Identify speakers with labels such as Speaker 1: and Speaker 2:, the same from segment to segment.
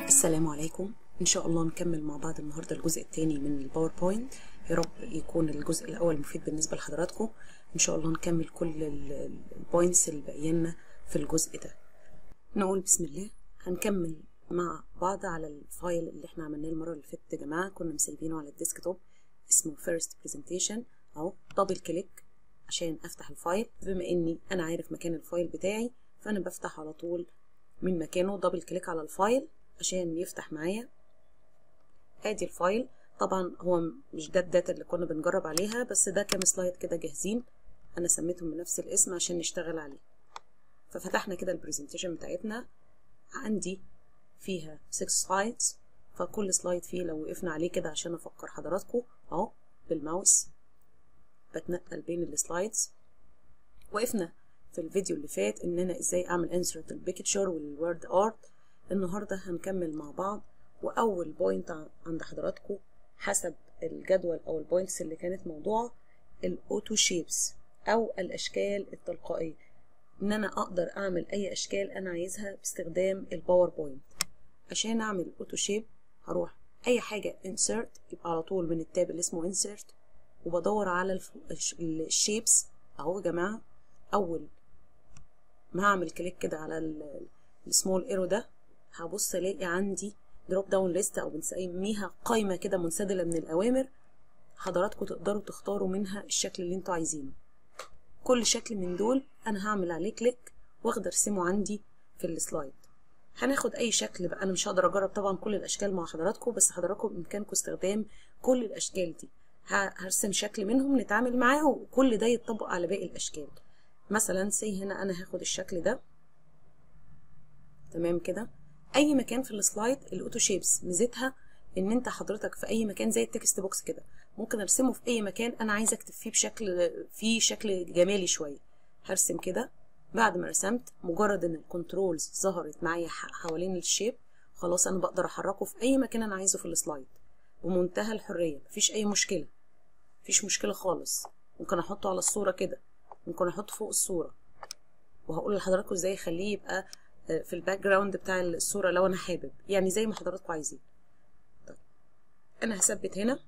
Speaker 1: السلام عليكم ان شاء الله نكمل مع بعض النهارده الجزء الثاني من الباوربوينت يا رب يكون الجزء الاول مفيد بالنسبه لحضراتكم ان شاء الله نكمل كل البوينتس اللي باقيه لنا في الجزء ده نقول بسم الله هنكمل مع بعض على الفايل اللي احنا عملناه المره اللي فاتت يا جماعه كنا مسيبينه على الديسكتوب اسمه فيرست برزنتيشن اهو دبل كليك عشان افتح الفايل بما اني انا عارف مكان الفايل بتاعي فانا بفتح على طول من مكانه دبل كليك على الفايل عشان يفتح معايا ادي الفايل طبعا هو مش ده الداتا اللي كنا بنجرب عليها بس ده كام سلايد كده جاهزين انا سميتهم بنفس الاسم عشان نشتغل عليه ففتحنا كده البرزنتيشن بتاعتنا عندي فيها 6 سلايدز فكل سلايد فيه لو وقفنا عليه كده عشان افكر حضراتكم اهو بالماوس بتنقل بين السلايدز وقفنا في الفيديو اللي فات ان انا ازاي اعمل انسرت البيكتشر والورد ارت النهارده هنكمل مع بعض واول بوينت عند حضراتكم حسب الجدول او البوينتس اللي كانت موضوعه الاوتو شيبس او الاشكال التلقائيه ان انا اقدر اعمل اي اشكال انا عايزها باستخدام الباوربوينت عشان اعمل اوتو شيب هروح اي حاجه انسرت يبقى على طول من التاب اللي اسمه انسرت وبدور على الشيبس اهو يا جماعه اول ما هعمل كليك كده على السمول ايرو ده هبص الاقي عندي دروب داون ليست او بنسميها قائمه كده منسدله من الاوامر حضراتكم تقدروا تختاروا منها الشكل اللي انتوا عايزينه كل شكل من دول انا هعمل عليه كليك واخد ارسمه عندي في السلايد هناخد اي شكل بقى انا مش هقدر اجرب طبعا كل الاشكال مع حضراتكم بس حضراتكم بامكانكم استخدام كل الاشكال دي هرسم شكل منهم نتعامل معاه وكل ده يتطبق على باقي الاشكال مثلا سي هنا انا هاخد الشكل ده تمام كده اي مكان في السلايد الاوتو شيبس ميزتها ان انت حضرتك في اي مكان زي التكست بوكس كده ممكن ارسمه في اي مكان انا عايزه اكتب فيه بشكل فيه شكل جمالي شويه هرسم كده بعد ما رسمت مجرد ان الكنترولز ظهرت معايا حوالين الشيب خلاص انا بقدر احركه في اي مكان انا عايزه في السلايد بمنتهى الحريه مفيش اي مشكله مفيش مشكله خالص ممكن احطه على الصوره كده ممكن احطه فوق الصوره وهقول لحضراتكم ازاي اخليه يبقى في الباك جراوند بتاع الصوره لو انا حابب يعني زي ما حضراتكم عايزين طيب انا هثبت هنا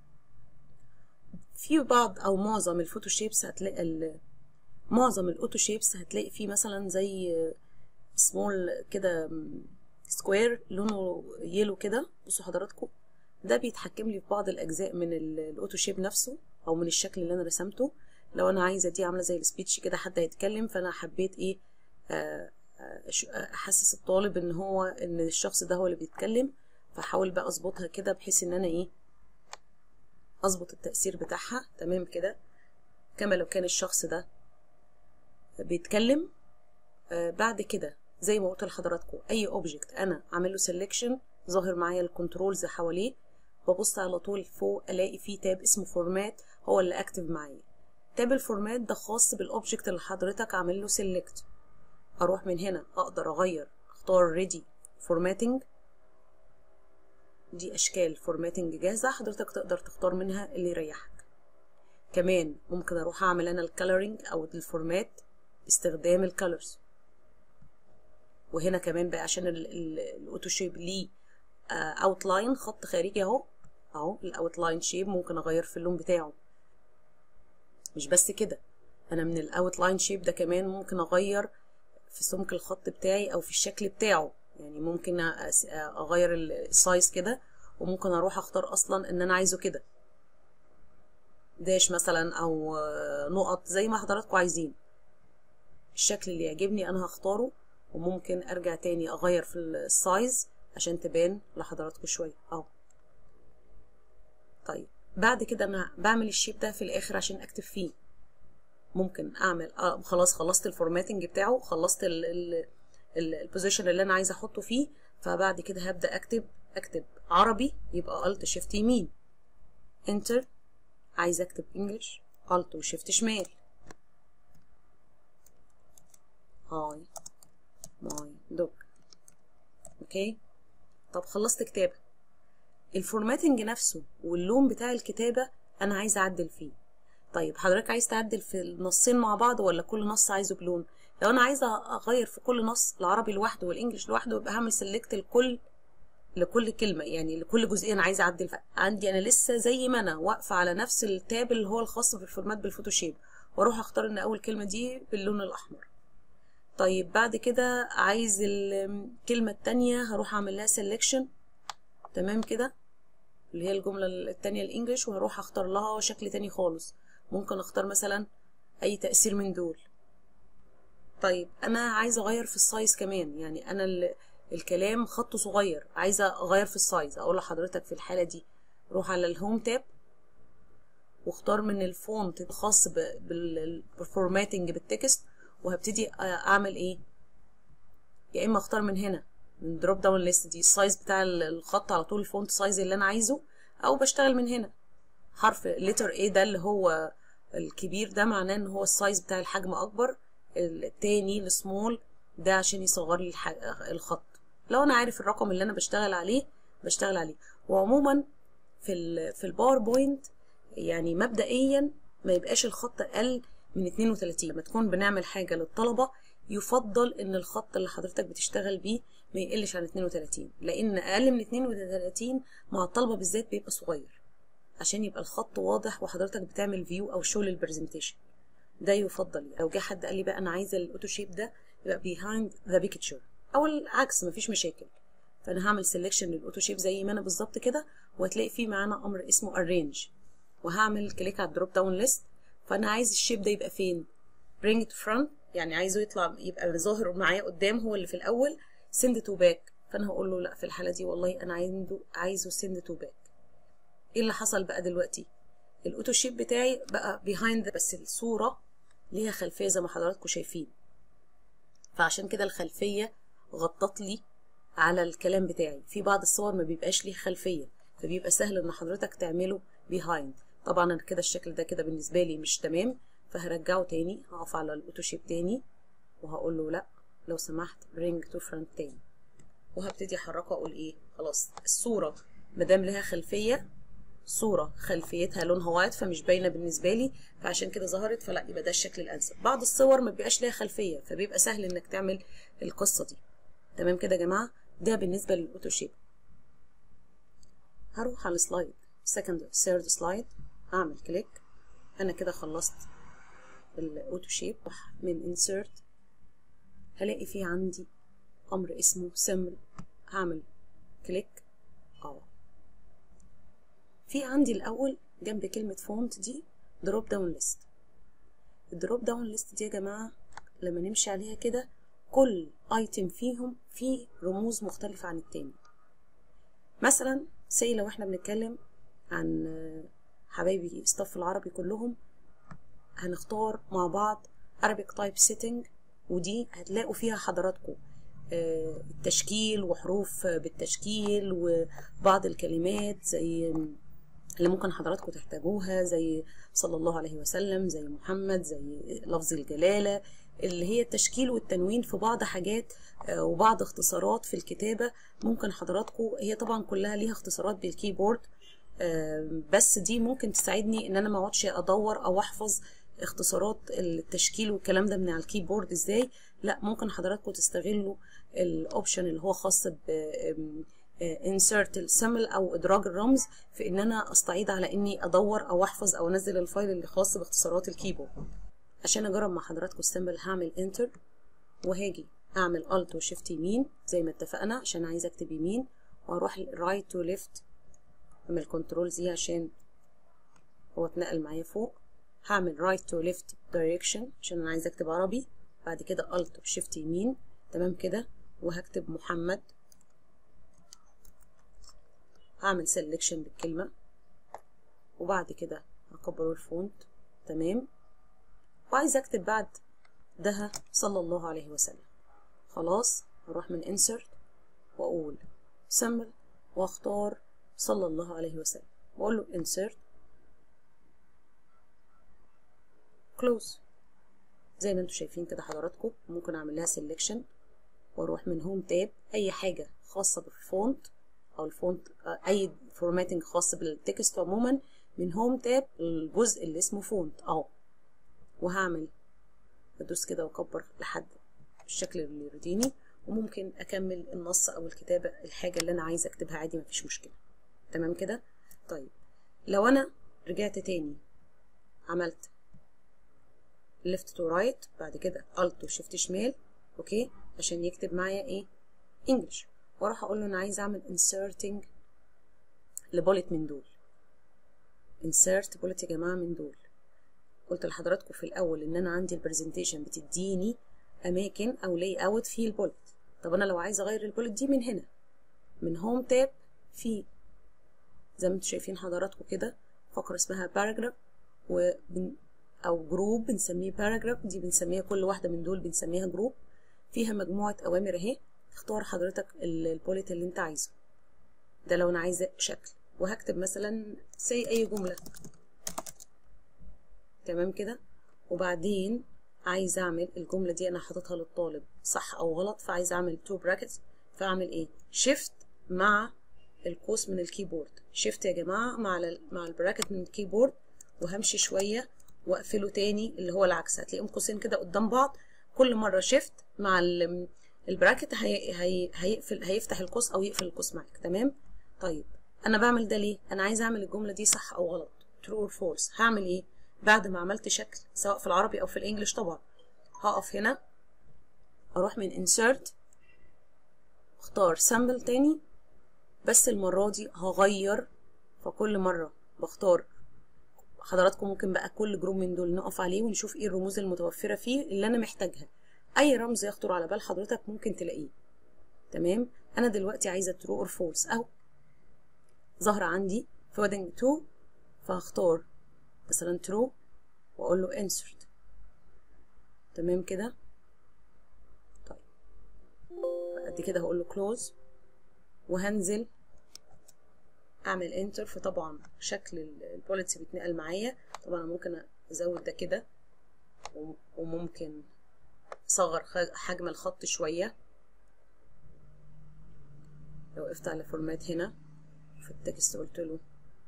Speaker 1: في بعض او معظم الفوتو شيبس هتلاقي معظم الاوتو شيبس هتلاقي فيه مثلا زي سمول كده سكوير لونه يلو كده بصوا حضراتكم ده بيتحكم لي في بعض الاجزاء من الاوتو شيب نفسه او من الشكل اللي انا رسمته لو انا عايزه دي عامله زي السبيتش كده حد هيتكلم فانا حبيت ايه آه احسس الطالب ان هو ان الشخص ده هو اللي بيتكلم فاحاول بقى اظبطها كده بحيث ان انا ايه اظبط التأثير بتاعها تمام كده كما لو كان الشخص ده بيتكلم آه بعد كده زي ما قلت لحضراتكم اي اوبجكت انا عامل له سيلكشن ظاهر معايا الكنترولز حواليه ببص على طول فوق الاقي فيه تاب اسمه فورمات هو اللي اكتف معايا تاب الفورمات ده خاص بالاوبجكت اللي حضرتك عامل له سيلكت اروح من هنا اقدر اغير اختار ريدي فورماتنج دي اشكال فورماتنج جاهزه حضرتك تقدر تختار منها اللي يريحك كمان ممكن اروح اعمل انا الكالرنج او الفورمات باستخدام الكالرز وهنا كمان بقى عشان الاوتو شيب ليه اوتلاين خط خارجي اهو اهو الاوتلاين شيب ممكن اغير في اللون بتاعه مش بس كده انا من الاوتلاين شيب ده كمان ممكن اغير في سمك الخط بتاعي او في الشكل بتاعه يعني ممكن اغير السايز كده وممكن اروح اختار اصلا ان انا عايزه كده داش مثلا او نقط زي ما حضراتكم عايزين الشكل اللي يعجبني انا هختاره وممكن ارجع تاني اغير في السايز عشان تبان لحضراتكم شويه اهو طيب بعد كده انا بعمل الشيب ده في الاخر عشان اكتب فيه ممكن اعمل آه خلاص خلصت الفورماتنج بتاعه خلصت البوزيشن اللي انا عايزه احطه فيه فبعد كده هبدا اكتب اكتب عربي يبقى الت شيفت يمين انتر عايزه اكتب انجلش الت وشيفت شمال هاي ماي دوج اوكي طب خلصت كتابه الفورماتنج نفسه واللون بتاع الكتابه انا عايزه اعدل فيه طيب حضرتك عايز تعدل في النصين مع بعض ولا كل نص عايزه بلون لو انا عايزه اغير في كل نص العربي لوحده والانجليش لوحده يبقى هعمل سيلكت لكل لكل كلمه يعني لكل جزئيه انا عايزه اعدل عندي انا لسه زي ما انا واقفه على نفس التاب اللي هو الخاص بالفورمات بالفوتوشوب واروح اختار ان اول كلمه دي باللون الاحمر طيب بعد كده عايز الكلمه التانية هروح اعمل لها سelection تمام كده اللي هي الجمله التانية الانجليش وهروح اختار لها شكل تاني خالص ممكن اختار مثلا اي تاثير من دول طيب انا عايزه اغير في السايز كمان يعني انا ال- الكلام خطه صغير عايزه اغير في السايز اقول لحضرتك في الحاله دي روح على الهوم تاب واختار من الفونت الخاص بالفورماتنج بالتكست وهبتدي اعمل ايه يا اما اختار من هنا من دروب داون ليست دي السايز بتاع الخط على طول الفونت سايز اللي انا عايزه او بشتغل من هنا حرف لتر A ده اللي هو الكبير ده معناه ان هو السايز بتاع الحجم اكبر التاني السمول ده عشان يصغر لي الح- الخط لو انا عارف الرقم اللي انا بشتغل عليه بشتغل عليه وعموما في ال في الباوربوينت يعني مبدئيا ما يبقاش الخط اقل من 32 لما تكون بنعمل حاجه للطلبه يفضل ان الخط اللي حضرتك بتشتغل بيه ما يقلش عن 32 لان اقل من 32 مع الطلبه بالذات بيبقى صغير عشان يبقى الخط واضح وحضرتك بتعمل فيو او شو للبرزنتيشن ده يفضل يعني لو جه حد قال لي بقى انا عايزه الاوتو شيب ده يبقى behind the picture او العكس مفيش مشاكل فانا هعمل سelection للاوتو شيب زي ما انا بالظبط كده وهتلاقي فيه معانا امر اسمه arrange وهعمل كليك على الدروب داون ليست فانا عايز الشيب ده يبقى فين bring to front يعني عايزه يطلع يبقى ظاهر معايا قدام هو اللي في الاول send to back فانا هقول له لا في الحاله دي والله انا عنده عايزه send to back ايه اللي حصل بقى دلوقتي الاوتو شيب بتاعي بقى behind بس الصوره ليها خلفيه زي ما حضراتكم شايفين فعشان كده الخلفيه غطت لي على الكلام بتاعي في بعض الصور ما بيبقاش ليه خلفيه فبيبقى سهل ان حضرتك تعمله behind طبعا انا كده الشكل ده كده بالنسبه لي مش تمام فهرجعه تاني هقف على الاوتوشيب تاني وهقول له لا لو سمحت bring to front تاني وهبتدي احركه اقول ايه خلاص الصوره مادام لها خلفيه صوره خلفيتها لونها وايت فمش باينه بالنسبه لي فعشان كده ظهرت فلا يبقى ده الشكل الانسب بعض الصور ما بيبقاش ليها خلفيه فبيبقى سهل انك تعمل القصه دي تمام كده يا جماعه ده بالنسبه للاوتوشيب هروح على السلايد second third سلايد هعمل كليك انا كده خلصت الاوتوشيب من insert هلاقي فيه عندي امر اسمه symbol هعمل كليك اه في عندي الاول جنب كلمه فونت دي دروب داون ليست الدروب داون ليست دي يا جماعه لما نمشي عليها كده كل ايتم فيهم فيه رموز مختلفه عن التاني مثلا سي لو احنا بنتكلم عن حبايبي الصف العربي كلهم هنختار مع بعض Arabic Type Setting ودي هتلاقوا فيها حضراتكم التشكيل وحروف بالتشكيل وبعض الكلمات زي اللي ممكن حضراتكم تحتاجوها زي صلى الله عليه وسلم زي محمد زي لفظ الجلالة اللي هي التشكيل والتنوين في بعض حاجات وبعض اختصارات في الكتابة ممكن حضراتكم هي طبعا كلها ليها اختصارات بالكيبورد بس دي ممكن تساعدني ان انا ما اقعدش ادور او احفظ اختصارات التشكيل والكلام ده من على الكيبورد ازاي لا ممكن حضراتكم تستغلوا الاوبشن اللي هو خاص ب insert السمل او ادراج الرمز في ان انا استعيد على اني ادور او احفظ او انزل الفايل اللي خاص باختصارات الكيبورد عشان اجرب مع حضراتكم السمبل هعمل انتر وهاجي اعمل الت وشيفت يمين زي ما اتفقنا عشان عايزه اكتب يمين واروح رايت تو ليفت اعمل كنترول زي عشان هو اتنقل معايا فوق هعمل رايت تو ليفت دايركشن عشان انا عايزه اكتب عربي بعد كده الت وشيفت يمين تمام كده وهكتب محمد هعمل سيلكشن بالكلمه وبعد كده هكبر الفونت تمام وعايزه اكتب بعد ده صلى الله عليه وسلم خلاص هروح من insert واقول symbol واختار صلى الله عليه وسلم واقول له insert close زي ما انتم شايفين كده حضراتكم ممكن اعمل لها selection واروح من هوم تاب اي حاجه خاصه بالفونت او الفونت اي فورماتنج خاص بالتكست عموما من هوم تاب الجزء اللي اسمه فونت اهو وهعمل بدوس كده واكبر لحد الشكل اللي يرضيني وممكن اكمل النص او الكتابه الحاجه اللي انا عايزه اكتبها عادي مفيش مشكله تمام كده طيب لو انا رجعت تاني عملت left to right بعد كده alt وشيفت شمال اوكي عشان يكتب معايا ايه انجلش واروح اقول له انا عايز اعمل inserting لبولت من دول insert بولت يا جماعه من دول قلت لحضراتكم في الاول ان انا عندي البرزنتيشن بتديني اماكن او لاي اوت في البولت طب انا لو عايزه اغير البولت دي من هنا من هوم تاب في زي ما انتم شايفين حضراتكم كده فقره اسمها باراجراف وبن او جروب بنسميه باراجراف دي بنسميها كل واحده من دول بنسميها جروب فيها مجموعه اوامر اهي تختار حضرتك البوليت اللي انت عايزه ده لو انا عايزه شكل وهكتب مثلا سي اي جمله تمام كده وبعدين عايز اعمل الجمله دي انا حاططها للطالب صح او غلط فعايز اعمل تو براكتس فاعمل ايه شيفت مع القوس من الكيبورد شيفت يا جماعه مع ال مع البراكت من الكيبورد وهمشي شويه واقفله تاني اللي هو العكس هتلاقيهم قوسين كده قدام بعض كل مره شيفت مع البراكت هي هي هيقفل هيفتح القوس او يقفل القوس معاك تمام طيب انا بعمل ده ليه انا عايزه اعمل الجمله دي صح او غلط true or false هعمل ايه بعد ما عملت شكل سواء في العربي او في الانجليش طبعا هقف هنا اروح من insert اختار sample تاني بس المرة دي هغير فكل مرة بختار حضراتكم ممكن بقى كل جروب من دول نقف عليه ونشوف ايه الرموز المتوفرة فيه اللي انا محتاجها اي رمز يخطر على بال حضرتك ممكن تلاقيه تمام انا دلوقتي عايزة true or false اهو ظهر عندي فودنج 2 فهختار مثلا true واقول له insert تمام كده طيب بعد كده هقول له close وهنزل اعمل انتر فطبعا شكل البوليتس بيتنقل معايا طبعا ممكن ازود ده كده وممكن اصغر حجم الخط شويه لو وقفت على فورمات هنا في التكست قلت له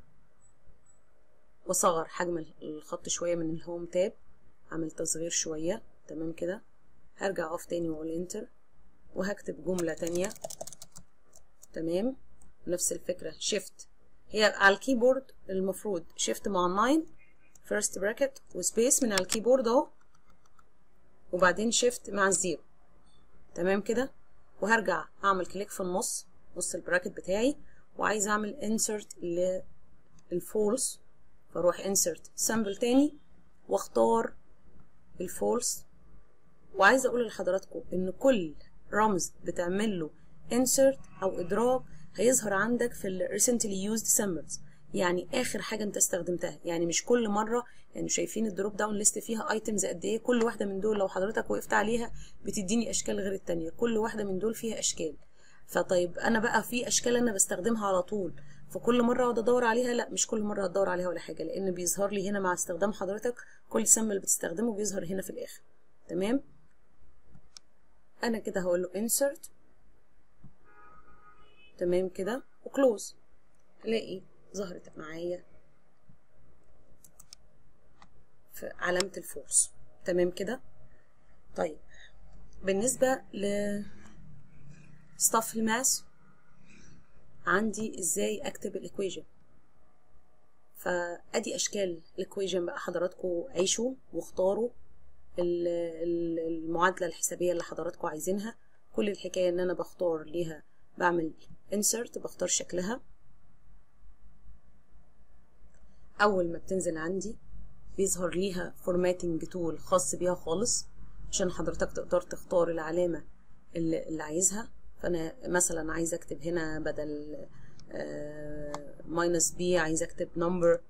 Speaker 1: واصغر حجم الخط شويه من الهوم تاب اعمل تصغير شويه تمام كده هرجع اقف تاني واقول انتر وهكتب جمله تانية تمام نفس الفكره شيفت هي على الكيبورد المفروض شيفت مع 9 فيرست براكت وسبيس من على الكيبورد اهو وبعدين شيفت مع الزيرو تمام كده وهرجع اعمل كليك في النص نص البراكت بتاعي وعايز اعمل انسرت للفولس فاروح انسرت سامبل تاني واختار الفولس وعايزه اقول لحضراتكم ان كل رمز بتعمل له insert او ادراج هيظهر عندك في ال recently used symbols يعني اخر حاجه انت استخدمتها يعني مش كل مره يعني شايفين الدروب داون ليست فيها ايتمز قد ايه كل واحده من دول لو حضرتك وقفت عليها بتديني اشكال غير التانية كل واحده من دول فيها اشكال فطيب انا بقى في اشكال انا بستخدمها على طول فكل مره اقعد ادور عليها لا مش كل مره هتدور عليها ولا حاجه لان بيظهر لي هنا مع استخدام حضرتك كل سمبل بتستخدمه بيظهر هنا في الاخر تمام انا كده هقول له insert تمام كده وكلوز الاقي ظهرت معايا في علامة الفورس تمام كده طيب بالنسبة ل stuff الماس عندي ازاي اكتب الايكويجن فادي اشكال الايكويجن بقى حضراتكم عيشوا واختاروا المعادلة الحسابية اللي حضراتكم عايزينها كل الحكاية ان انا بختار ليها بعمل insert بختار شكلها اول ما بتنزل عندي بيظهر ليها formatting tool خاص بيها خالص عشان حضرتك تقدر تختار العلامة اللي, اللي عايزها فانا مثلا عايزه اكتب هنا بدل ماينس بي عايزه اكتب نمبر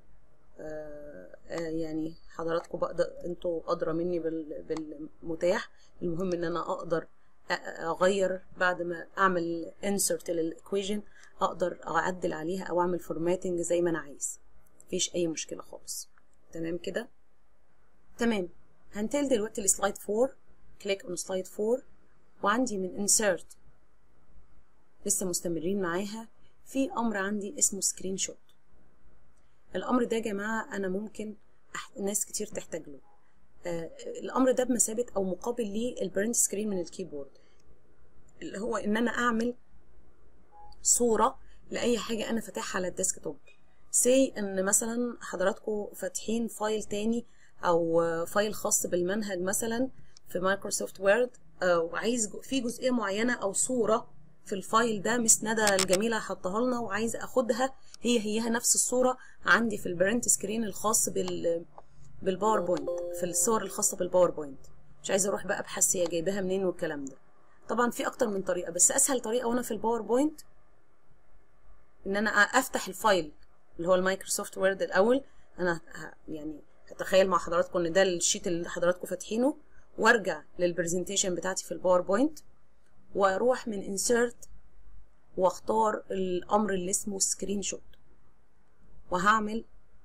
Speaker 1: يعني حضراتكم بقدر انتوا ادرى مني بالمتاح المهم ان انا اقدر اغير بعد ما اعمل insert للايكويجن اقدر اعدل عليها او اعمل فورماتنج زي ما انا عايز مفيش اي مشكله خالص تمام كده تمام هنتقل دلوقتي لسلايد 4 كليك اون سلايد 4 وعندي من insert لسه مستمرين معاها في امر عندي اسمه سكرين شوت الامر ده يا جماعه انا ممكن أح... ناس كتير تحتاج له آه الامر ده بمثابه او مقابل ليه البرنت سكرين من الكيبورد اللي هو ان انا اعمل صوره لاي حاجه انا فاتحها على الديسكتوب سي ان مثلا حضراتكم فاتحين فايل تاني او فايل خاص بالمنهج مثلا في مايكروسوفت وورد وعايز في جزئيه معينه او صوره في الفايل ده مس ندى الجميله حطها لنا وعايز اخدها هي هيها نفس الصوره عندي في البرنت سكرين الخاص بال بالباوربوينت في الصور الخاصه بالباوربوينت مش عايزه اروح بقى ابحث هي جايباها منين والكلام ده طبعا في اكتر من طريقه بس اسهل طريقه وانا في الباوربوينت ان انا افتح الفايل اللي هو المايكروسوفت وورد الاول انا يعني هتخيل مع حضراتكم ان ده الشيت اللي حضراتكم فاتحينه وارجع للبرزنتيشن بتاعتي في الباوربوينت واروح من انسيرت واختار الامر اللي اسمه سكرين شوت وهعمل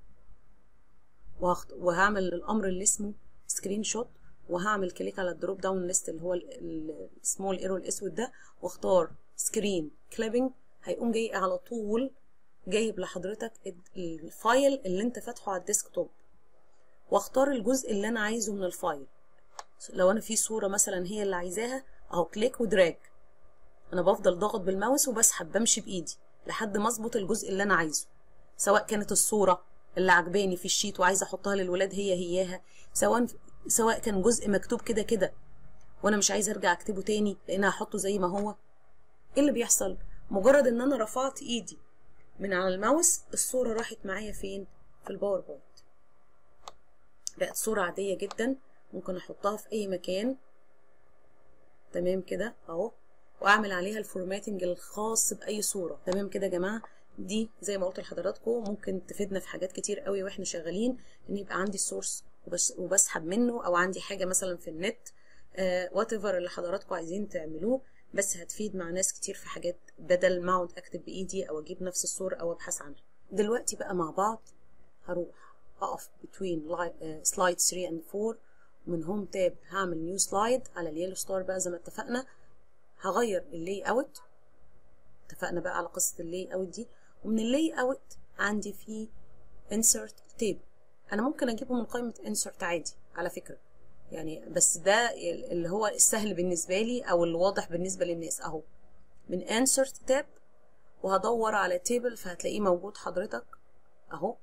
Speaker 1: وهعمل الامر اللي اسمه سكرين شوت وهعمل كليك على الدروب داون ليست اللي هو السمول ايرو الاسود ده واختار سكرين كليبنج هيقوم جاي على طول جايب لحضرتك الفايل اللي انت فاتحه على الديسكتوب واختار الجزء اللي انا عايزه من الفايل لو انا في صوره مثلا هي اللي عايزاها اهو كليك ودراج انا بفضل ضاغط بالماوس وبسحب بمشي بايدي لحد ما اظبط الجزء اللي انا عايزه سواء كانت الصوره اللي عجباني في الشيت وعايزه احطها للولاد هي هياها سواء سواء كان جزء مكتوب كده كده وانا مش عايزه ارجع اكتبه تاني لان هحطه زي ما هو ايه اللي بيحصل مجرد ان انا رفعت ايدي من على الماوس الصوره راحت معايا فين في الباوربوينت بقت صوره عاديه جدا ممكن احطها في اي مكان تمام كده اهو واعمل عليها الفورماتنج الخاص باي صوره تمام كده يا جماعه دي زي ما قلت لحضراتكم ممكن تفيدنا في حاجات كتير قوي واحنا شغالين ان يبقى عندي السورس وبسحب منه او عندي حاجه مثلا في النت وات uh, ايفر اللي حضراتكم عايزين تعملوه بس هتفيد مع ناس كتير في حاجات بدل ما اقعد اكتب بايدي او اجيب نفس الصوره او ابحث عنها دلوقتي بقى مع بعض هروح اقف between slide 3 and 4 ومن هوم تاب هعمل نيو سلايد على اليلو ستار بقى زي ما اتفقنا هغير اللي اوت اتفقنا بقى على قصه اللي اوت دي ومن اللي اوت عندي في insert table انا ممكن اجيبه من قائمه insert عادي على فكره يعني بس ده اللي هو السهل بالنسبه لي او الواضح بالنسبه للناس اهو من insert tab وهدور على table فهتلاقيه موجود حضرتك اهو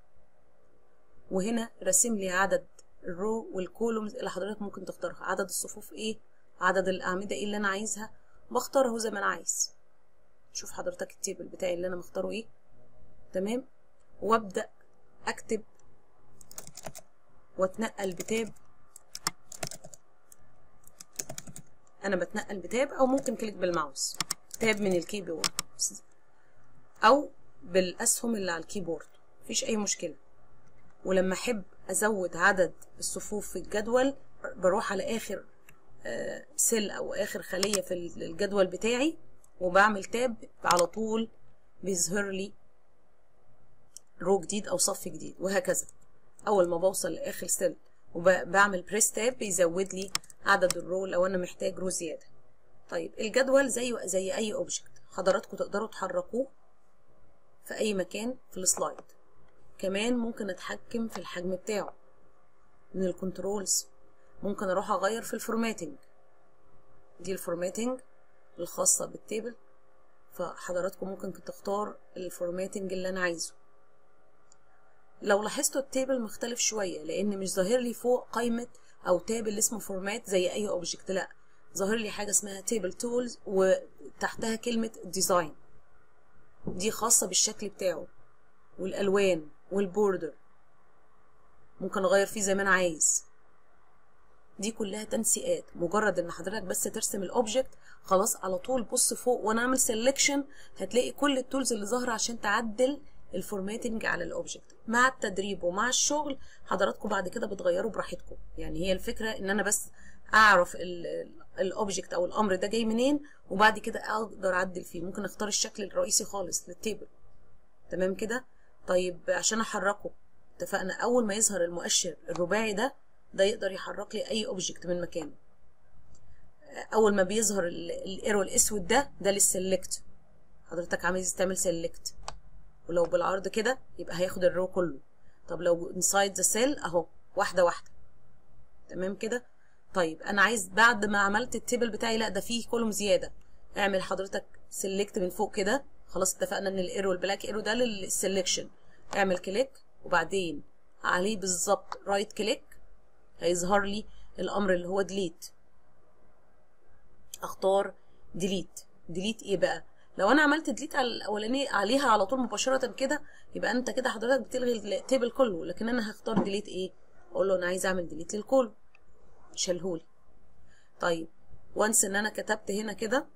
Speaker 1: وهنا راسم لي عدد الرو والكولومز اللي حضرتك ممكن تختارها عدد الصفوف ايه عدد الاعمده ايه اللي انا عايزها بختاره زي ما انا عايز شوف حضرتك التيبل بتاعي اللي انا مختاره ايه تمام وابدا اكتب واتنقل بتاب انا بتنقل بتاب او ممكن كليك بالماوس تاب من الكيبورد او بالاسهم اللي على الكيبورد مفيش اي مشكله ولما احب ازود عدد الصفوف في الجدول بروح على اخر سيل او اخر خليه في الجدول بتاعي وبعمل تاب على طول بيظهر لي رو جديد او صف جديد وهكذا اول ما بوصل لاخر سيل وبعمل بريس تاب بيزود لي عدد الرو لو انا محتاج رو زياده طيب الجدول زيه زي اي اوبجكت حضراتكم تقدروا تحركوه في اي مكان في السلايد كمان ممكن اتحكم في الحجم بتاعه من الكنترولز ممكن اروح اغير في الفورماتنج دي الفورماتنج الخاصه بالتيبل فحضراتكم ممكن تختار الفورماتنج اللي انا عايزه لو لاحظتوا التيبل مختلف شويه لان مش ظاهر لي فوق قائمه او تاب اللي اسمه فورمات زي اي اوبجكت لا ظاهر لي حاجه اسمها تيبل تولز وتحتها كلمه ديزاين دي خاصه بالشكل بتاعه والالوان والبوردر ممكن اغير فيه زي ما انا عايز دي كلها تنسيقات مجرد ان حضرتك بس ترسم الاوبجكت خلاص على طول بص فوق وانا اعمل سيلكشن هتلاقي كل التولز اللي ظاهره عشان تعدل الفورماتنج على الاوبجكت مع التدريب ومع الشغل حضراتكم بعد كده بتغيروا براحتكم يعني هي الفكره ان انا بس اعرف الاوبجكت او الامر ده جاي منين وبعد كده اقدر اعدل فيه ممكن اختار الشكل الرئيسي خالص للتيبل تمام كده طيب عشان احركه اتفقنا اول ما يظهر المؤشر الرباعي ده ده يقدر يحرك لي اي اوبجكت من مكانه اول ما بيظهر الايرو الاسود ده ده للسلكت حضرتك عايز تعمل سلكت ولو بالعرض كده يبقى هياخد الرو كله طب لو انسايد ذا سيل اهو واحده واحده تمام كده طيب انا عايز بعد ما عملت التيبل بتاعي لا ده فيه كولوم زياده اعمل حضرتك سيلكت من فوق كده خلاص اتفقنا ان الايرو والبلاك ايرو ده للسلكشن اعمل كليك وبعدين عليه بالظبط رايت كليك هيظهر لي الامر اللي هو ديليت اختار ديليت ديليت ايه بقى لو انا عملت ديليت على الاولانيه عليها على طول مباشره كده يبقى انت كده حضرتك بتلغي التيبل كله لكن انا هختار ديليت ايه اقول له انا عايز اعمل ديليت للكل شالهولي طيب وانس ان انا كتبت هنا كده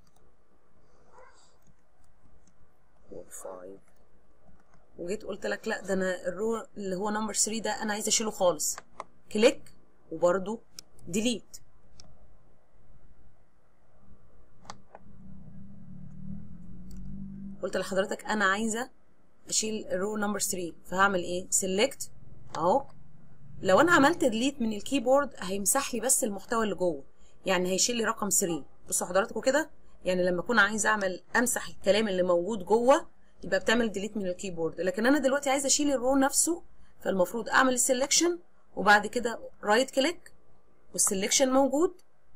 Speaker 1: وجيت قلت لك لا ده انا الرو اللي هو نمبر 3 ده انا عايزه اشيله خالص كليك وبرده ديليت قلت لحضرتك انا عايزه اشيل الرو نمبر 3 فهعمل ايه سيلكت اهو لو انا عملت ديليت من الكيبورد هيمسح لي بس المحتوى اللي جوه يعني هيشيل لي رقم 3 بصوا حضراتكم كده يعني لما اكون عايز اعمل امسح الكلام اللي موجود جوه يبقى بتعمل ديليت من الكيبورد لكن انا دلوقتي عايزه اشيل الرو نفسه فالمفروض اعمل السلكشن وبعد كده رايت كليك والسلكشن موجود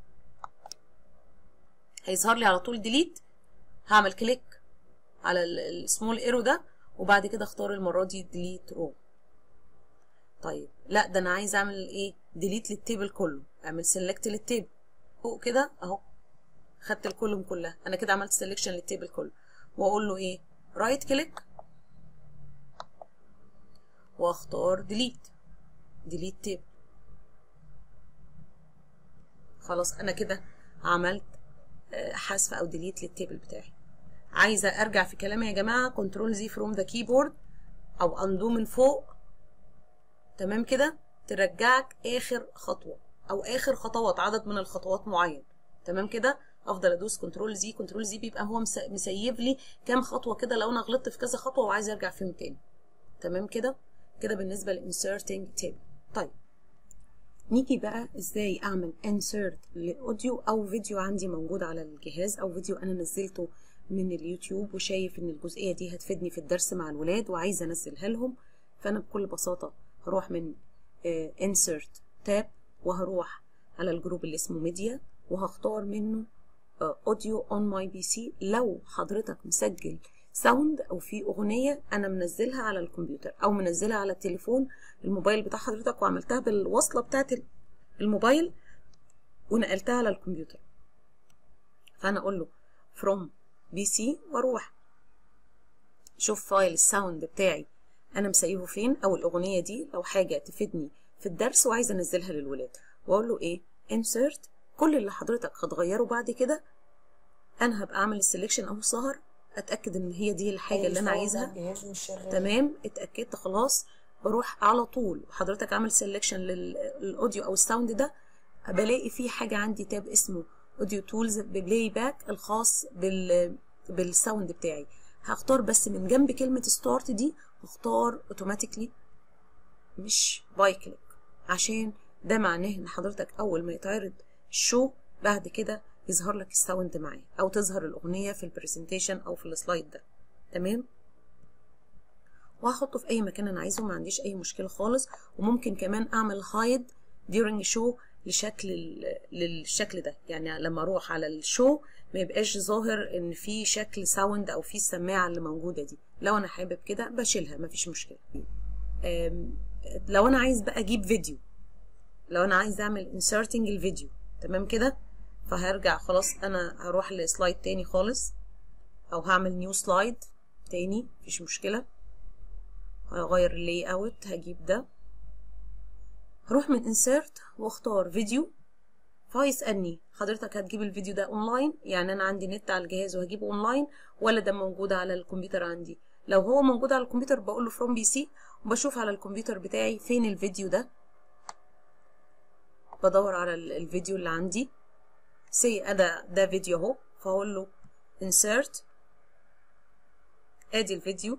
Speaker 1: هيظهر لي على طول ديليت هعمل كليك على السمول ايرو ده وبعد كده اختار المره دي ديليت رو طيب لا ده انا عايز اعمل ايه ديليت للتيبل كله اعمل سيلكت للتيبل فوق كده اهو خدت الكولوم كلها انا كده عملت سيلكشن للتيبل كله واقول له ايه رايت كليك واختار ديليت ديليت تيبل خلاص انا كده عملت حذف او ديليت للتيبل بتاعي عايزه ارجع في كلامي يا جماعه كنترول زي فروم ذا كيبورد او اندو من فوق تمام كده ترجعك اخر خطوه او اخر خطوات عدد من الخطوات معين تمام كده افضل ادوس كنترول زي كنترول زي بيبقى هو مسيب لي كام خطوه كده لو انا غلطت في كذا خطوه وعايز ارجع فيهم تاني تمام كده كده بالنسبه للانسرتنج تيبل طيب نيجي بقى ازاي اعمل insert لاوديو او فيديو عندي موجود على الجهاز او فيديو انا نزلته من اليوتيوب وشايف ان الجزئيه دي هتفيدني في الدرس مع الولاد وعايزه انزلها لهم فانا بكل بساطه هروح من uh, insert tab وهروح على الجروب اللي اسمه ميديا وهختار منه اوديو اون ماي بي سي لو حضرتك مسجل ساوند او في اغنيه انا منزلها على الكمبيوتر او منزلها على التليفون الموبايل بتاع حضرتك وعملتها بالوصله بتاعت الموبايل ونقلتها على الكمبيوتر فانا اقول له from بي سي واروح شوف فايل الساوند بتاعي انا مسيبه فين او الاغنيه دي لو حاجه تفيدني في الدرس وعايزه انزلها للولاد واقول له ايه insert كل اللي حضرتك هتغيره بعد كده انا هبقى اعمل السلكشن اهو ظهر اتاكد ان هي دي الحاجه اللي انا عايزها تمام اتاكدت خلاص بروح على طول حضرتك عامل سلكشن للاوديو او الساوند ده بلاقي في حاجه عندي تاب اسمه اوديو تولز ببلاي باك الخاص بال بالساوند بتاعي هختار بس من جنب كلمه ستارت دي هختار اوتوماتيكلي مش باي كليك عشان ده معناه ان حضرتك اول ما يتعرض الشو بعد كده يظهر لك الساوند معاه او تظهر الاغنيه في البرزنتيشن او في السلايد ده تمام وهحطه في اي مكان انا عايزه ما عنديش اي مشكله خالص وممكن كمان اعمل هايد during show لشكل للشكل ده يعني لما اروح على الشو ما يبقاش ظاهر ان في شكل ساوند او في السماعه اللي موجوده دي لو انا حابب كده بشيلها مفيش مشكله لو انا عايز بقى اجيب فيديو لو انا عايز اعمل inserting الفيديو تمام كده فهرجع خلاص انا هروح لسلايد تاني خالص او هعمل نيو سلايد تاني مفيش مشكله هغير اللاي اوت هجيب ده هروح من insert واختار فيديو فهيسألني حضرتك هتجيب الفيديو ده اونلاين يعني انا عندي نت على الجهاز وهجيبه اونلاين ولا ده موجود على الكمبيوتر عندي لو هو موجود على الكمبيوتر بقول له فروم بي سي وبشوف على الكمبيوتر بتاعي فين الفيديو ده بدور على الفيديو اللي عندي سي ادا ده فيديو اهو فاقول له insert ادي الفيديو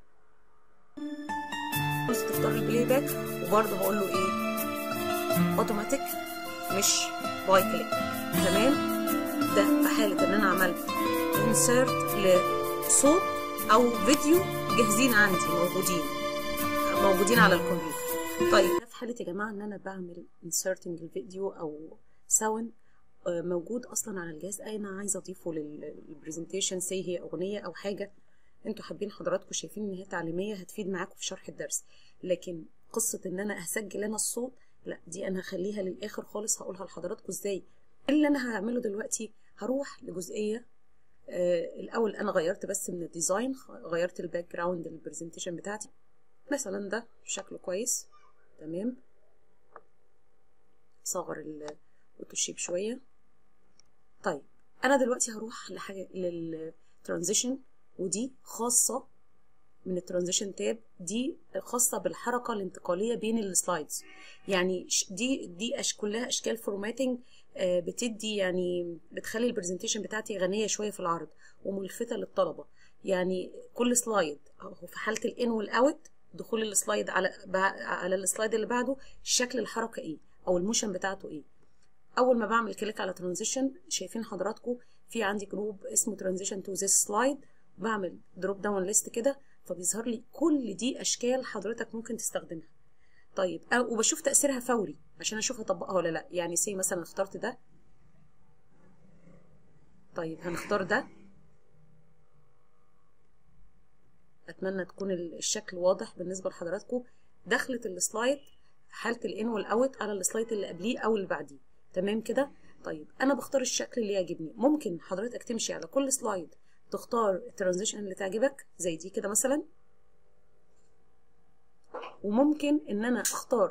Speaker 1: بس تختار البلاي باك وبرضه هقول له ايه اوتوماتيك مش باي كليك تمام ده في حاله ان انا عملت insert لصوت او فيديو جاهزين عندي موجودين موجودين على الكمبيوتر طيب ده في حاله يا جماعه ان انا بعمل inserting الفيديو او ساوند آه، موجود اصلا على الجهاز انا عايزه اضيفه للبرزنتيشن سي هي اغنيه او حاجه انتوا حابين حضراتكم شايفين ان هي تعليميه هتفيد معاكم في شرح الدرس لكن قصه ان انا هسجل انا الصوت لا دي انا هخليها للاخر خالص هقولها لحضراتكم ازاي اللي انا هعمله دلوقتي هروح لجزئيه آه الاول انا غيرت بس من الديزاين غيرت الباك جراوند للبرزنتيشن بتاعتي مثلا ده شكله كويس تمام صغر الاوتوشيب شويه طيب انا دلوقتي هروح لحاجه للترانزيشن ودي خاصه من الترانزيشن تاب دي خاصه بالحركه الانتقاليه بين السلايدز يعني دي دي أش كلها اشكال فورماتنج بتدي يعني بتخلي البرزنتيشن بتاعتي غنيه شويه في العرض وملفته للطلبه يعني كل سلايد هو في حاله الان والاوت دخول السلايد على على السلايد اللي بعده شكل الحركه ايه او الموشن بتاعته ايه اول ما بعمل كليك على ترانزيشن شايفين حضراتكم في عندي جروب اسمه ترانزيشن تو ذيس سلايد بعمل دروب داون ليست كده فبيظهر لي كل دي اشكال حضرتك ممكن تستخدمها طيب أو وبشوف تاثيرها فوري عشان اشوف اطبقها ولا لا يعني سي مثلا اخترت ده طيب هنختار ده اتمنى تكون الشكل واضح بالنسبه لحضراتكم دخلت السلايد حاله الان والاوت على السلايد اللي قبليه او اللي بعديه تمام كده طيب انا بختار الشكل اللي يعجبني ممكن حضرتك تمشي على كل سلايد تختار الترانزيشن اللي تعجبك زي دي كده مثلا وممكن ان انا اختار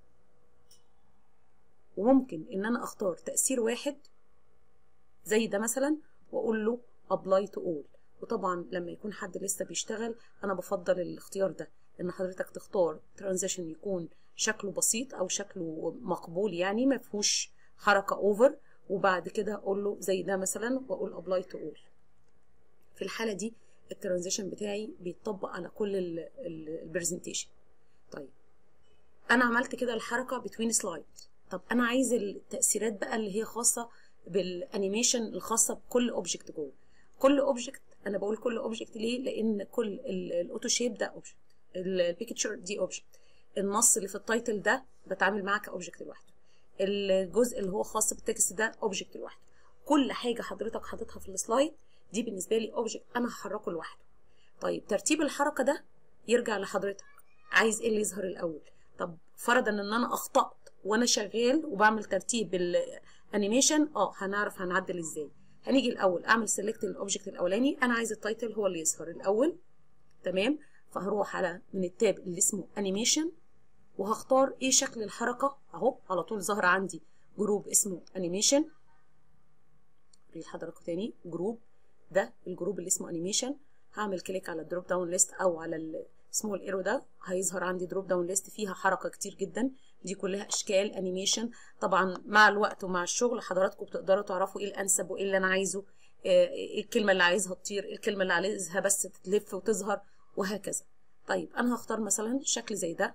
Speaker 1: وممكن ان انا اختار تأثير واحد زي ده مثلا واقول له apply to all وطبعا لما يكون حد لسه بيشتغل انا بفضل الاختيار ده ان حضرتك تختار ترانزيشن يكون شكله بسيط او شكله مقبول يعني ما فيهوش حركه اوفر وبعد كده اقول له زي ده مثلا واقول ابلاي تو اول في الحاله دي الترانزيشن بتاعي بيتطبق على كل البرزنتيشن طيب انا عملت كده الحركه بتوين سلايد طب انا عايز التاثيرات بقى اللي هي خاصه بالانيميشن الخاصه بكل اوبجكت جوه كل اوبجكت انا بقول كل اوبجكت ليه لان كل الاوتو شيب ده اوبجكت البيكتشر دي اوبجكت النص اللي في التايتل ده بتعامل معاه كاوبجكت لوحده الجزء اللي هو خاص بالتكست ده اوبجكت لوحده كل حاجه حضرتك حاططها في السلايد دي بالنسبه لي اوبجكت انا هحركه لوحده طيب ترتيب الحركه ده يرجع لحضرتك عايز ايه اللي يظهر الاول طب فرضا ان انا اخطات وانا شغال وبعمل ترتيب الانيميشن اه هنعرف هنعدل ازاي هنيجي الاول اعمل سيلكت للاوبجكت الاولاني انا عايز التايتل هو اللي يظهر الاول تمام فهروح على من التاب اللي اسمه انيميشن وهختار ايه شكل الحركه اهو على طول ظهر عندي جروب اسمه انيميشن وري لحضراتكم تاني جروب ده الجروب اللي اسمه انيميشن هعمل كليك على الدروب داون ليست او على السمول ايرو ده هيظهر عندي دروب داون ليست فيها حركه كتير جدا دي كلها اشكال انيميشن طبعا مع الوقت ومع الشغل حضراتكم بتقدروا تعرفوا ايه الانسب وايه اللي انا عايزه ايه الكلمه اللي عايزها تطير ايه الكلمه اللي عايزها بس تلف وتظهر وهكذا طيب انا هختار مثلا شكل زي ده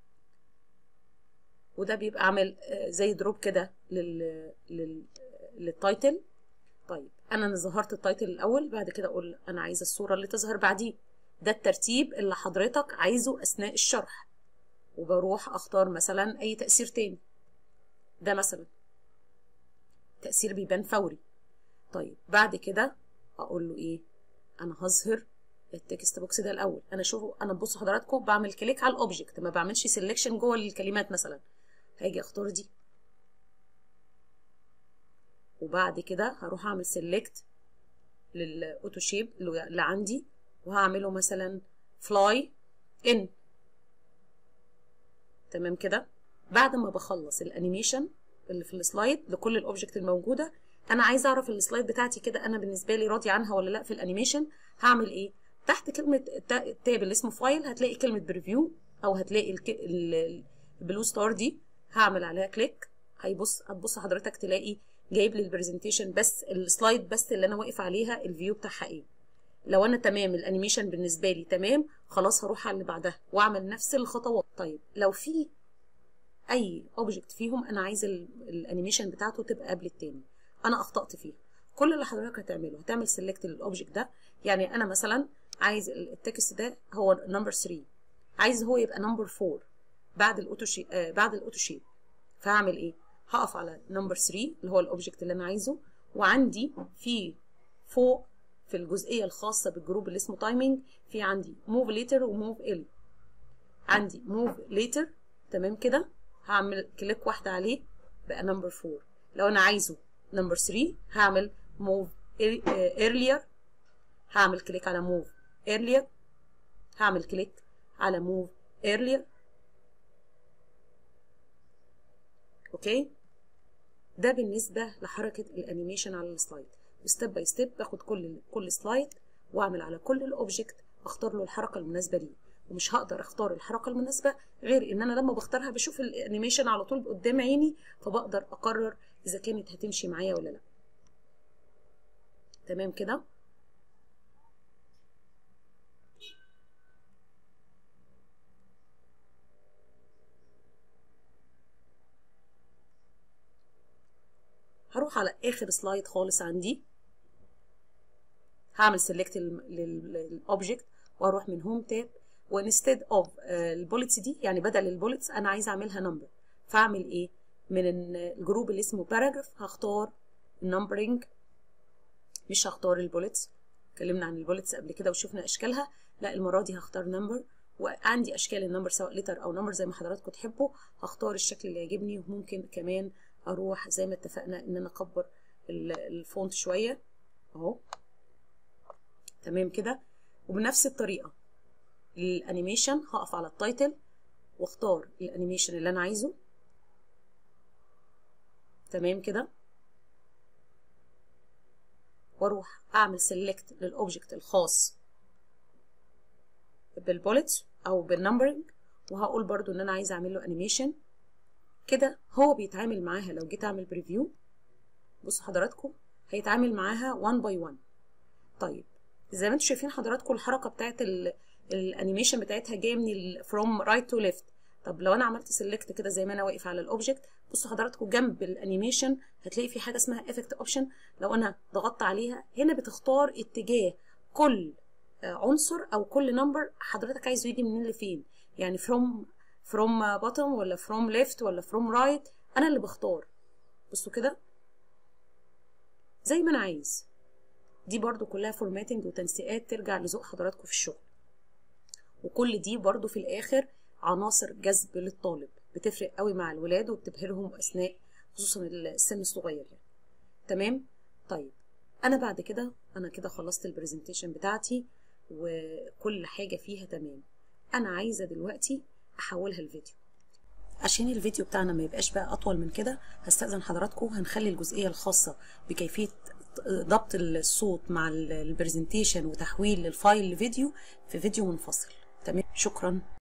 Speaker 1: وده بيبقى عامل زي دروب كده لل... لل... للتايتل طيب انا ظهرت التايتل الاول بعد كده اقول انا عايزه الصوره اللي تظهر بعديه ده الترتيب اللي حضرتك عايزه اثناء الشرح وبروح اختار مثلا اي تاثير تاني ده مثلا تاثير بيبان فوري طيب بعد كده اقول له ايه انا هظهر التكست بوكس ده الاول انا شوفوا انا بصوا حضراتكم بعمل كليك على الاوبجكت ما بعملش سيلكشن جوه الكلمات مثلا هاجي اختار دي وبعد كده هروح اعمل سيلكت للاوتو شيب اللي عندي وهعمله مثلا فلاي ان تمام كده بعد ما بخلص الانيميشن اللي في السلايد لكل الاوبجكت الموجوده انا عايزه اعرف السلايد بتاعتي كده انا بالنسبه لي راضي عنها ولا لا في الانيميشن هعمل ايه تحت كلمه التاب اللي اسمه فايل هتلاقي كلمه بريفيو او هتلاقي البلو ستار دي هعمل عليها كليك هيبص هتبص حضرتك تلاقي جايب لي البرزنتيشن بس السلايد بس اللي انا واقف عليها الفيو بتاعها ايه لو انا تمام الانيميشن بالنسبه لي تمام خلاص هروح على اللي بعدها واعمل نفس الخطوات طيب لو في اي اوبجكت فيهم انا عايز الانيميشن بتاعته تبقى قبل التاني انا اخطات فيها كل اللي حضرتك هتعمله هتعمل سيلكت للاوبجكت ده يعني انا مثلا عايز التكست ده هو نمبر 3 عايز هو يبقى نمبر 4 بعد الاوتو شيب آه بعد الاوتو شيب فهعمل ايه هقف على نمبر 3 اللي هو الاوبجكت اللي انا عايزه وعندي في فوق في الجزئيه الخاصه بالجروب اللي اسمه تايمينج في عندي موف ليتر وموف ال عندي موف ليتر تمام كده هعمل كليك واحده عليه بقى نمبر 4 لو انا عايزه نمبر 3 هعمل موف ايرلير هعمل كليك على موف ايرلير هعمل كليك على موف ايرلير اوكي ده بالنسبه لحركه الانيميشن على السلايد ستيب باي ستيب باخد كل كل سلايد واعمل على كل الاوبجكت واختار له الحركه المناسبه ليه ومش هقدر اختار الحركه المناسبه غير ان انا لما بختارها بشوف الانيميشن على طول قدام عيني فبقدر اقرر اذا كانت هتمشي معايا ولا لا تمام كده هروح على اخر سلايد خالص عندي هعمل سيلكت للاوبجكت واروح من هوم تاب وانستيد اوف البوليتس دي يعني بدل البوليتس انا عايزه اعملها نمبر فاعمل ايه من الجروب اللي اسمه باراجراف هختار النمبرنج مش هختار البوليتس اتكلمنا عن البوليتس قبل كده وشفنا اشكالها لا المره دي هختار نمبر وعندي اشكال النمبر سواء لتر او نمبر زي ما حضراتكم تحبوا هختار الشكل اللي يعجبني وممكن كمان اروح زي ما اتفقنا ان انا اكبر الفونت شويه اهو تمام كده وبنفس الطريقه الانيميشن هقف على التايتل واختار الانيميشن اللي انا عايزه تمام كده واروح اعمل سيلكت للاوبجكت الخاص بالبوليتس او بالنمبرنج وهقول برضو ان انا عايزه اعمل له انيميشن كده هو بيتعامل معاها لو جيت اعمل بريفيو بصوا حضراتكم هيتعامل معاها 1 باي 1 طيب زي ما انتم شايفين حضراتكم الحركه بتاعت الانيميشن بتاعتها جايه من فروم رايت تو ليفت طب لو انا عملت سيلكت كده زي ما انا واقف على الاوبجكت بصوا حضراتكم جنب الانيميشن هتلاقي في حاجه اسمها افكت اوبشن لو انا ضغطت عليها هنا بتختار اتجاه كل عنصر او كل نمبر حضرتك عايزه يجي منين لفين يعني فروم فروم بوتtom ولا فروم ليفت ولا فروم رايت انا اللي بختار بصوا كده زي ما انا عايز دي برضو كلها فورماتنج وتنسيقات ترجع لذوق حضراتكم في الشغل وكل دي برضو في الاخر عناصر جذب للطالب بتفرق قوي مع الولاد وبتبهرهم اثناء خصوصا السن الصغير يعني تمام طيب انا بعد كده انا كده خلصت البرزنتيشن بتاعتي وكل حاجه فيها تمام انا عايزه دلوقتي احولها لفيديو عشان الفيديو بتاعنا ما يبقاش بقى اطول من كده هستأذن حضراتكم هنخلي الجزئيه الخاصه بكيفيه ضبط الصوت مع البرزنتيشن وتحويل الفايل لفيديو في فيديو منفصل تمام شكرا